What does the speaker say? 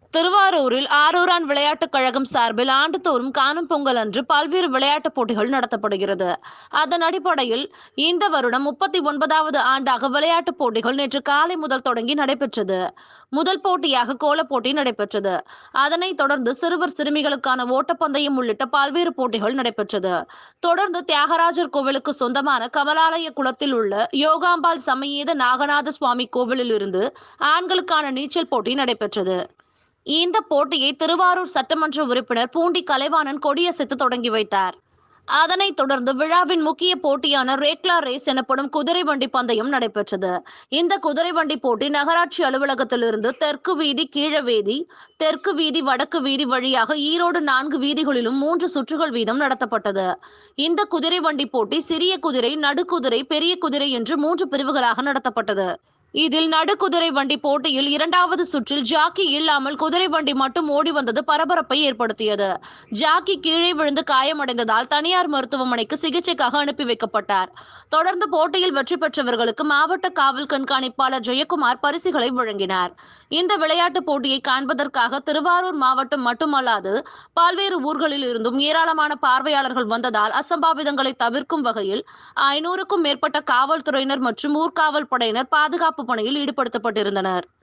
திருவாரூரில் ஆரூரான் விளையாட்டுக் கழகம் சார்பில் ஆண்டுதோறும் காணும் பொங்கல் அன்று பல்வேறு விளையாட்டுப் போட்டிகள் நடத்தப்படுகிறது அதன் அடிப்படையில் இந்த வருடம் முப்பத்தி ஒன்பதாவது ஆண்டாக விளையாட்டுப் போட்டிகள் நேற்று காலை முதல் தொடங்கி நடைபெற்றது முதல் போட்டியாக கோலப் போட்டி நடைபெற்றது அதனைத் தொடர்ந்து சிறுவர் சிறுமிகளுக்கான ஓட்டப்பந்தயம் உள்ளிட்ட பல்வேறு போட்டிகள் நடைபெற்றது தொடர்ந்து தியாகராஜர் கோவிலுக்கு சொந்தமான கமலாலய குளத்தில் உள்ள யோகாம்பாள் சமயேத நாகநாத சுவாமி கோவிலில் இருந்து ஆண்களுக்கான நீச்சல் போட்டி நடைபெற்றது இந்த போட்டியை திருவாரூர் சட்டமன்ற உறுப்பினர் பூண்டி கலைவாணன் கொடியசைத்து தொடங்கி வைத்தார் அதனைத் தொடர்ந்து விழாவின் முக்கிய போட்டியான ரேக்லா ரேஸ் எனப்படும் குதிரை வண்டி பந்தயம் நடைபெற்றது இந்த குதிரை வண்டி போட்டி நகராட்சி அலுவலகத்திலிருந்து தெற்கு வீதி கீழ வீதி தெற்கு வீதி வடக்கு வீதி வழியாக ஈரோடு நான்கு வீதிகளிலும் மூன்று சுற்றுகள் வீதம் நடத்தப்பட்டது இந்த குதிரை வண்டி போட்டி சிறிய குதிரை நடுக்குதிரை பெரிய குதிரை என்று மூன்று பிரிவுகளாக நடத்தப்பட்டது இதில் நடுக்குதிரை வண்டி போட்டியில் இரண்டாவது சுற்றில் ஜாக்கி இல்லாமல் குதிரை வண்டி மட்டும் ஓடி வந்தது பரபரப்பை ஏற்படுத்தியது ஜாக்கி கீழே விழுந்து காயமடைந்ததால் தனியார் மருத்துவமனைக்கு சிகிச்சைக்காக அனுப்பி வைக்கப்பட்டார் தொடர்ந்து போட்டியில் வெற்றி பெற்றவர்களுக்கு மாவட்ட காவல் கண்காணிப்பாளர் ஜெயக்குமார் பரிசுகளை வழங்கினார் இந்த விளையாட்டுப் போட்டியை காண்பதற்காக திருவாரூர் மாவட்டம் மட்டுமல்லாது பல்வேறு ஊர்களில் இருந்தும் ஏராளமான பார்வையாளர்கள் வந்ததால் அசம்பாவிதங்களை தவிர்க்கும் வகையில் ஐநூறுக்கும் மேற்பட்ட காவல்துறையினர் மற்றும் ஊர்காவல் படையினர் பாதுகாப்பு பணியில் ஈடுபடுத்தப்பட்டிருந்தனர்